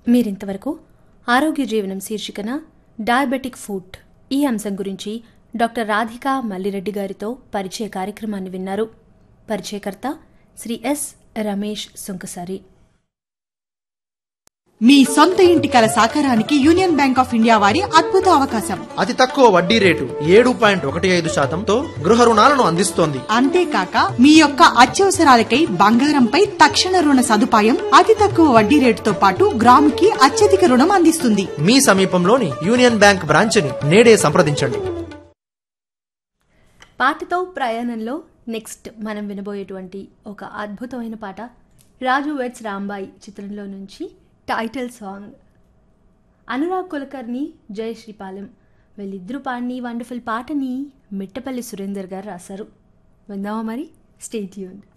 మీరింతవరకు ఆరోగ్య జీవనం శీర్షికన డయాబెటిక్ ఫుడ్ ఈ అంశం గురించి డాక్టర్ రాధిక మల్లిరెడ్డి గారితో పరిచయ కార్యక్రమాన్ని విన్నారు పరిచయకర్త శ్రీ ఎస్ రమేష్ సుంకసారి మీ సొంత ఇంటి కల సాకారానికి యూనియన్ బ్యాంక్ ఆఫ్ ఇండియా వారి అద్భుత అవకాశం అతి తక్కువ వడ్డీ రేటు ఏడు పాయింట్ ఒకటి ఐదు శాతంతో గృహ రుణాలను అందిస్తోంది అంతేకాక మీ యొక్క అత్యవసరాలకై బంగారంపై తక్షణ రుణ సదుపాయం అతి తక్కువ వడ్డీ రేటుతో పాటు గ్రాముకి అత్యధిక రుణం అందిస్తుంది మీ సమీపంలోని యూనియన్ బ్యాంక్ బ్రాంచ్ని నేడే సంప్రదించండి పాటతో ప్రయాణంలో నెక్స్ట్ మనం వినబోయేటువంటి ఒక అద్భుతమైన పాట రాజు వెట్స్ రాంబాయి చిత్రంలో నుంచి టైటిల్ సాంగ్ అనురాగ్ కులకర్ణి జయ శ్రీపాలెం వీళ్ళిద్దరూ పాడిని వండర్ఫుల్ పాటని మిట్టపల్లి సురేందర్ గారు రాశారు విందామా మరి స్టేట్యూన్